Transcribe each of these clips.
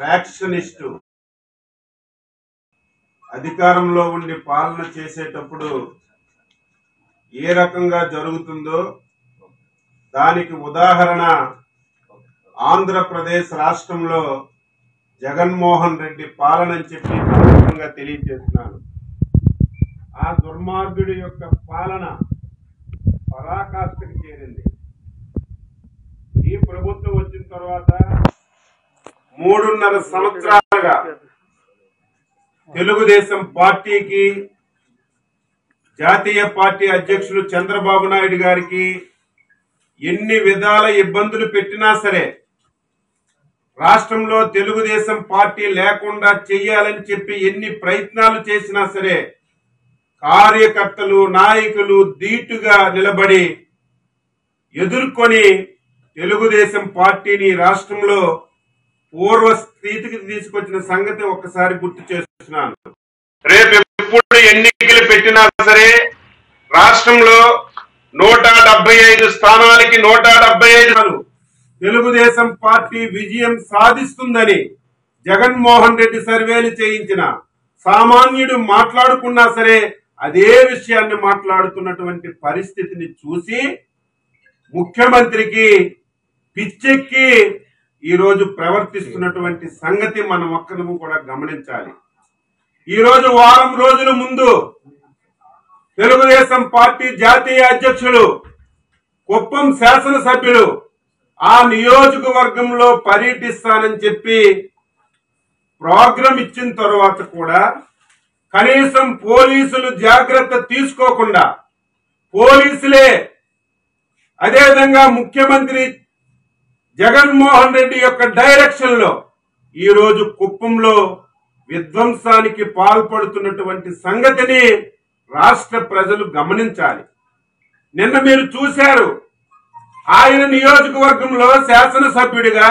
factionist అధికారంలో ఉండి పాలన చేసేటప్పుడు ఏ రకంగా జరుగుతుందో దానికి ఉదాహరణ ఆంధ్రప్రదేశ్ రాష్ట్రంలో జగన్మోహన్ రెడ్డి పాలన అని చెప్పి ప్రముఖంగా తెలియజేస్తున్నాను ఆ దుర్మార్గుడి యొక్క పాలన పరాకాష్ఠకి చేరింది ఈ ప్రభుత్వం వచ్చిన తర్వాత మూడున్నర సంవత్సరాలుగా తెలుగుదేశం పార్టీకి జాతీయ పార్టీ అధ్యక్షులు చంద్రబాబు నాయుడు గారికి ఎన్ని విధాల ఇబ్బందులు పెట్టినా సరే రాష్ట్రంలో తెలుగుదేశం పార్టీ లేకుండా చెయ్యాలని చెప్పి ఎన్ని ప్రయత్నాలు చేసినా సరే కార్యకర్తలు నాయకులు ధీటుగా నిలబడి ఎదుర్కొని తెలుగుదేశం పార్టీని రాష్ట్రంలో పూర్వ స్థితికి తీసుకొచ్చిన సంగతి ఒక్కసారి గుర్తు చేస్తున్నాను రేపు ఎప్పుడు ఎన్నికలు పెట్టినా సరే రాష్ట్రంలో నూట డెబ్బై ఐదు స్థానాలకి నూట డెబ్బై ఐదు తెలుగుదేశం పార్టీ విజయం సాధిస్తుందని జగన్మోహన్ రెడ్డి సర్వేలు చేయించిన సామాన్యుడు మాట్లాడుకున్నా సరే అదే విషయాన్ని మాట్లాడుతున్నటువంటి పరిస్థితిని చూసి ముఖ్యమంత్రికి పిచ్చెక్కి ఈ రోజు ప్రవర్తిస్తున్నటువంటి సంగతి మనం ఒక్కరము కూడా గమనించాలి ఈ రోజు వారం రోజుల ముందు తెలుగుదేశం పార్టీ జాతీయ అధ్యక్షులు కుప్పం శాసనసభ్యులు ఆ నియోజకవర్గంలో పర్యటిస్తానని చెప్పి ప్రోగ్రాం ఇచ్చిన తర్వాత కూడా కనీసం పోలీసులు జాగ్రత్త తీసుకోకుండా పోలీసులే అదేవిధంగా ముఖ్యమంత్రి జగన్మోహన్ రెడ్డి యొక్క డైరెక్షన్ లో ఈ రోజు కుప్పంలో విధ్వంసానికి పాల్పడుతున్నటువంటి సంగతిని రాష్ట్ర ప్రజలు గమనించాలి నిన్న మీరు చూశారు ఆయన నియోజకవర్గంలో శాసనసభ్యుడిగా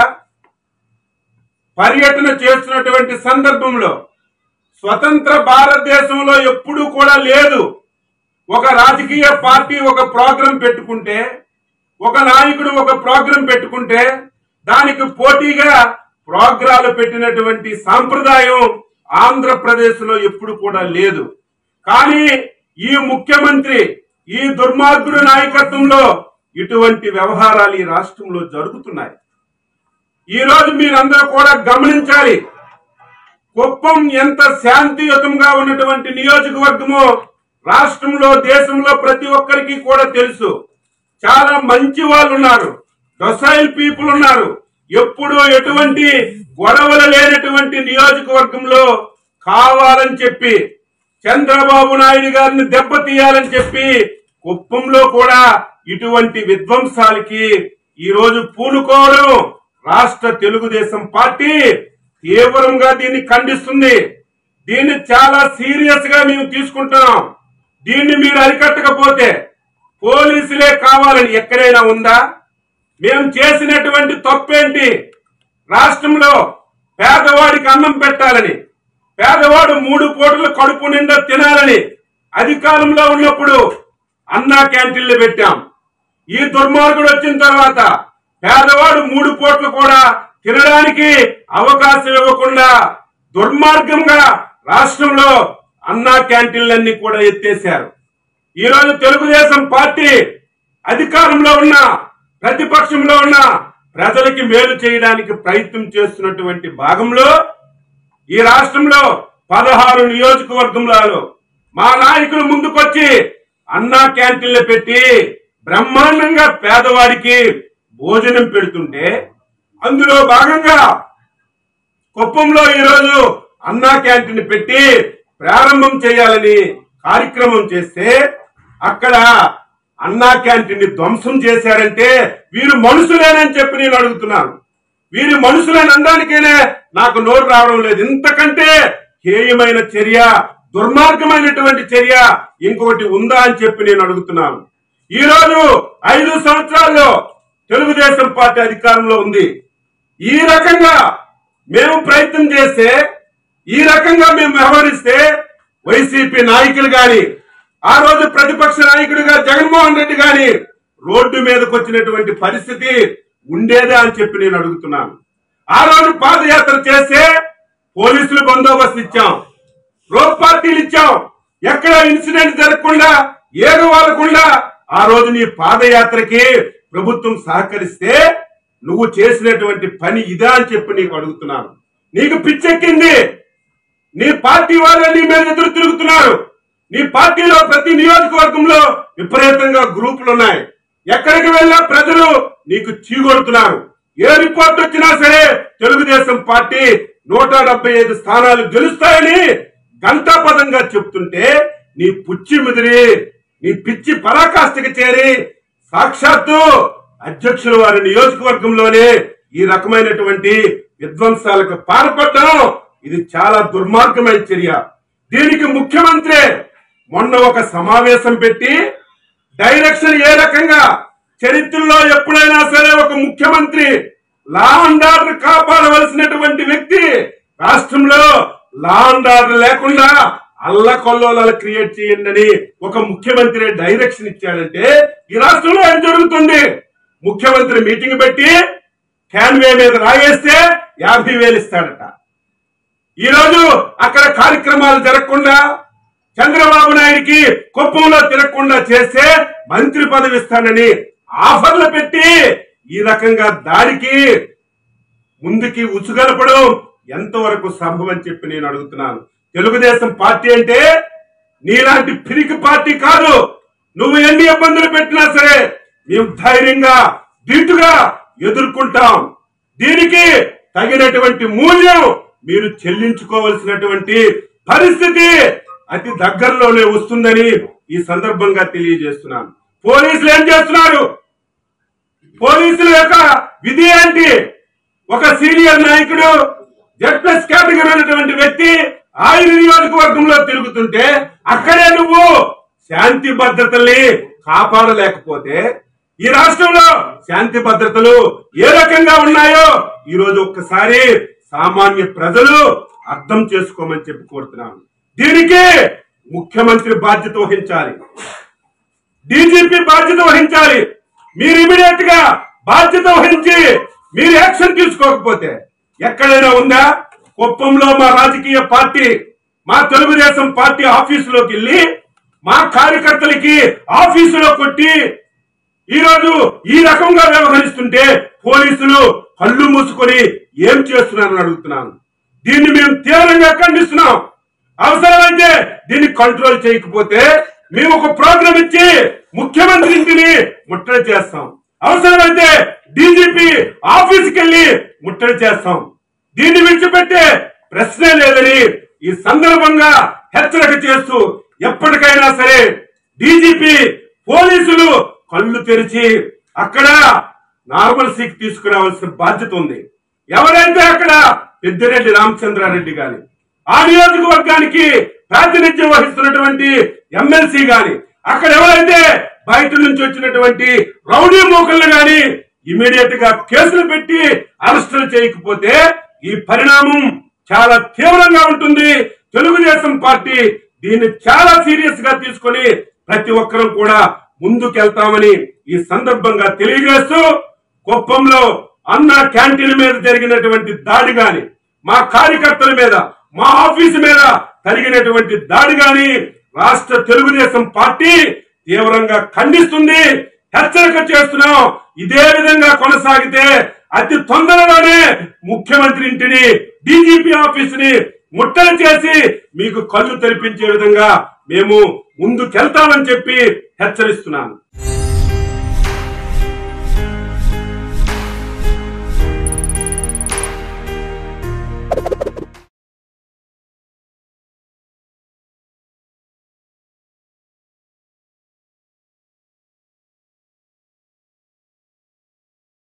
పర్యటన చేస్తున్నటువంటి సందర్భంలో స్వతంత్ర భారతదేశంలో ఎప్పుడూ కూడా లేదు ఒక రాజకీయ పార్టీ ఒక ప్రోగ్రాం పెట్టుకుంటే ఒక నాయకుడు ఒక ప్రోగ్రాం పెట్టుకుంటే దానికి పోటీగా ప్రోగ్రాలు పెట్టినటువంటి సాంప్రదాయం ఆంధ్రప్రదేశ్ లో ఎప్పుడు కూడా లేదు కానీ ఈ ముఖ్యమంత్రి ఈ దుర్మార్గుడు నాయకత్వంలో ఇటువంటి వ్యవహారాలు ఈ రాష్ట్రంలో జరుగుతున్నాయి ఈ రోజు మీరందరూ కూడా గమనించాలి కుప్పం ఎంత శాంతియుతంగా ఉన్నటువంటి నియోజకవర్గమో రాష్ట్రంలో దేశంలో ప్రతి ఒక్కరికి కూడా తెలుసు చాలా మంచి వాళ్ళు ఉన్నారు డొసైల్ పీపుల్ ఉన్నారు ఎప్పుడూ ఎటువంటి గొడవలు లేనటువంటి నియోజకవర్గంలో కావాలని చెప్పి చంద్రబాబు నాయుడు గారిని దెబ్బతీయాలని చెప్పి కుప్పంలో కూడా ఇటువంటి విధ్వంసాలకి ఈ రోజు పూనుకోవడం రాష్ట్ర తెలుగుదేశం పార్టీ తీవ్రంగా దీన్ని ఖండిస్తుంది దీన్ని చాలా సీరియస్ గా మేము తీసుకుంటున్నాం దీన్ని మీరు అరికట్టకపోతే పోలీసులే కావాలని ఎక్కడైనా ఉందా మేము చేసినటువంటి తప్పేంటి రాష్ట్రంలో పేదవాడికి అన్నం పెట్టాలని పేదవాడు మూడు పూటలు కడుపు నిండా తినాలని అధికారంలో ఉన్నప్పుడు అన్నా క్యాంటీన్లు పెట్టాం ఈ దుర్మార్గుడు వచ్చిన తర్వాత పేదవాడు మూడు పూటలు కూడా తినడానికి అవకాశం ఇవ్వకుండా దుర్మార్గంగా రాష్ట్రంలో అన్నా క్యాంటీన్లన్నీ కూడా ఎత్తేశారు ఈ రోజు తెలుగుదేశం పార్టీ అధికారంలో ఉన్న ప్రతిపక్షంలో ఉన్న ప్రజలకి మేలు చేయడానికి ప్రయత్నం చేస్తున్నటువంటి భాగంలో ఈ రాష్ట్రంలో పదహారు నియోజకవర్గంలో మా నాయకులు ముందుకొచ్చి అన్నా క్యాంటీన్లు పెట్టి బ్రహ్మాండంగా పేదవాడికి భోజనం పెడుతుంటే అందులో భాగంగా కుప్పంలో ఈరోజు అన్నా క్యాంటీన్ పెట్టి ప్రారంభం చేయాలని కార్యక్రమం చేస్తే అక్కడ అన్నా క్యాంటీన్ ని ధ్వంసం చేశారంటే వీరు మనుషులేనని చెప్పి నేను అడుగుతున్నాను వీరి మనుషులని అనడానికేనే నాకు నోరు రావడం లేదు ఇంతకంటే హేయమైన చర్య దుర్మార్గమైనటువంటి చర్య ఇంకొకటి ఉందా అని చెప్పి నేను అడుగుతున్నాను ఈ రోజు ఐదు సంవత్సరాల్లో తెలుగుదేశం పార్టీ అధికారంలో ఉంది ఈ రకంగా మేము ప్రయత్నం చేస్తే ఈ రకంగా మేము వ్యవహరిస్తే వైసీపీ నాయకులు గాని ఆ రోజు ప్రతిపక్ష నాయకుడిగా జగన్మోహన్ రెడ్డి గాని రోడ్డు మీదకి వచ్చినటువంటి పరిస్థితి ఉండేదా అని చెప్పి నేను అడుగుతున్నాను ఆ రోజు పాదయాత్ర చేస్తే పోలీసులు బందోబస్తు ఇచ్చాం రోప్ పార్టీలు ఇచ్చాం ఎక్కడ ఇన్సిడెంట్ జరగకుండా ఏగవాలకుండా ఆ రోజు నీ పాదయాత్రకి ప్రభుత్వం సహకరిస్తే నువ్వు చేసినటువంటి పని ఇదా అని చెప్పి నీకు అడుగుతున్నాను నీకు పిచ్చెక్కింది నీ పార్టీ వాళ్ళే నీ మీద ఎదురు తిరుగుతున్నారు నీ పార్టీలో ప్రతి నియోజకవర్గంలో విపరీతంగా గ్రూపులు ఉన్నాయి ఎక్కడికి వెళ్ళా ప్రజలు నీకు చీగొడుతున్నారు ఏ రిపోర్ట్ వచ్చినా సరే తెలుగుదేశం పార్టీ నూట డెబ్బై ఐదు స్థానాలు గెలుస్తాయని గంటాపదంగా చెప్తుంటే నీ పుచ్చి ముదిరి నీ పిచ్చి పరాకాష్ఠకి చేరి సాక్షాత్తు అధ్యక్షుల వారి నియోజకవర్గంలోనే ఈ రకమైనటువంటి విధ్వంసాలకు పాల్పడడం ఇది చాలా దుర్మార్గమైన చర్య దీనికి ముఖ్యమంత్రి మొన్న ఒక సమావేశం పెట్టి డైరెక్షన్ ఏ రకంగా చరిత్రలో ఎప్పుడైనా సరే ఒక ముఖ్యమంత్రి లా అండ్ ఆర్డర్ కాపాడవలసినటువంటి వ్యక్తి రాష్ట్రంలో లా అండ్ ఆర్డర్ లేకుండా అల్లకొల్లోలాలు క్రియేట్ చేయండి అని ఒక ముఖ్యమంత్రి డైరెక్షన్ ఇచ్చాడంటే ఈ రాష్ట్రంలో ఏం జరుగుతుంది ముఖ్యమంత్రి మీటింగ్ పెట్టి క్యాన్వే మీద రాగేస్తే యాభై వేలు ఇస్తాడట ఈ రోజు అక్కడ కార్యక్రమాలు జరగకుండా చంద్రబాబు నాయుడికి కుప్పంలో తిరగకుండా చేస్తే మంత్రి పదవి ఇస్తానని ఆఫర్లు పెట్టి ఈ రకంగా దాడికి ముందుకి ఉసుగలపడం ఎంతవరకు సంభవం అని చెప్పి నేను అడుగుతున్నాను తెలుగుదేశం పార్టీ అంటే నీలాంటి పిరికి పార్టీ కాదు నువ్వు ఎన్ని ఇబ్బందులు పెట్టినా సరే మేము ధైర్యంగా ధీటుగా ఎదుర్కొంటాం దీనికి తగినటువంటి మూల్యం మీరు చెల్లించుకోవలసినటువంటి పరిస్థితి అతి దగ్గరలోనే వస్తుందని ఈ సందర్భంగా తెలియజేస్తున్నాను పోలీసులు ఏం చేస్తున్నారు పోలీసుల యొక్క విధి ఏంటి ఒక సీనియర్ నాయకుడు జెడ్ ప్లస్ కేటగిరీ ఉన్నటువంటి వ్యక్తి ఆయన నియోజకవర్గంలో తిరుగుతుంటే అక్కడే నువ్వు శాంతి భద్రతల్ని కాపాడలేకపోతే ఈ రాష్ట్రంలో శాంతి భద్రతలు ఏ రకంగా ఉన్నాయో ఈ రోజు ఒక్కసారి సామాన్య ప్రజలు అర్థం చేసుకోమని చెప్పి కోరుతున్నాను దీనికి ముఖ్యమంత్రి బాధ్యత వహించాలి డీజీపీ బాధ్యత వహించాలి మీరు ఇమీడియట్ గా బాధ్యత వహించి మీరు యాక్షన్ తీసుకోకపోతే ఎక్కడైనా ఉందా కుప్పంలో మా రాజకీయ పార్టీ మా తెలుగుదేశం పార్టీ ఆఫీసులోకి వెళ్ళి మా కార్యకర్తలకి ఆఫీసులో కొట్టి ఈ రోజు ఈ రకంగా వ్యవహరిస్తుంటే పోలీసులు కళ్ళు మూసుకొని ఏం చేస్తున్నారని అడుగుతున్నాను దీన్ని మేము తీవ్రంగా ఖండిస్తున్నాం అవసరమైతే దీన్ని కంట్రోల్ చేయకపోతే మేము ఒక ప్రోగ్రామ్ ఇచ్చి ముఖ్యమంత్రి ఇంటిని ముట్టడి చేస్తాం అవసరమైతే డీజీపీ ఆఫీస్కి వెళ్ళి ముట్టడి చేస్తాం దీన్ని విడిచిపెట్టే ప్రశ్నే లేదని ఈ సందర్భంగా హెచ్చరిక చేస్తూ ఎప్పటికైనా సరే డీజీపీ పోలీసులు కళ్ళు తెరిచి అక్కడ నార్మల్సీకి తీసుకురావాల్సిన బాధ్యత ఉంది ఎవరైతే అక్కడ పెద్దిరెడ్డి రామచంద్రారెడ్డి గాని ఆ నియోజకవర్గానికి ప్రాతినిధ్యం వహిస్తున్నటువంటి ఎమ్మెల్సీ గాని అక్కడ ఎవరైతే బయట నుంచి వచ్చినటువంటి రౌడీ మూకలను గాని ఇమీడియట్ గా కేసులు పెట్టి అరెస్టులు చేయకపోతే ఈ పరిణామం చాలా తీవ్రంగా ఉంటుంది తెలుగుదేశం పార్టీ దీన్ని చాలా సీరియస్ గా తీసుకొని ప్రతి ఒక్కరూ కూడా ముందుకెళ్తామని ఈ సందర్భంగా తెలియజేస్తూ కుప్పంలో అన్న క్యాంటీన్ మీద జరిగినటువంటి దాడి గాని మా కార్యకర్తల మీద మా ఆఫీసు మీద జరిగినటువంటి దాడి గాని రాష్ట్ర తెలుగుదేశం పార్టీ తీవ్రంగా ఖండిస్తుంది హెచ్చరిక చేస్తున్నాం ఇదే విధంగా కొనసాగితే అతి తొందరలోనే ముఖ్యమంత్రి ఇంటిని డీజీపీ ఆఫీసుని ముట్టడి చేసి మీకు కళ్ళు తెరిపించే విధంగా మేము ముందుకెళ్తామని చెప్పి హెచ్చరిస్తున్నాను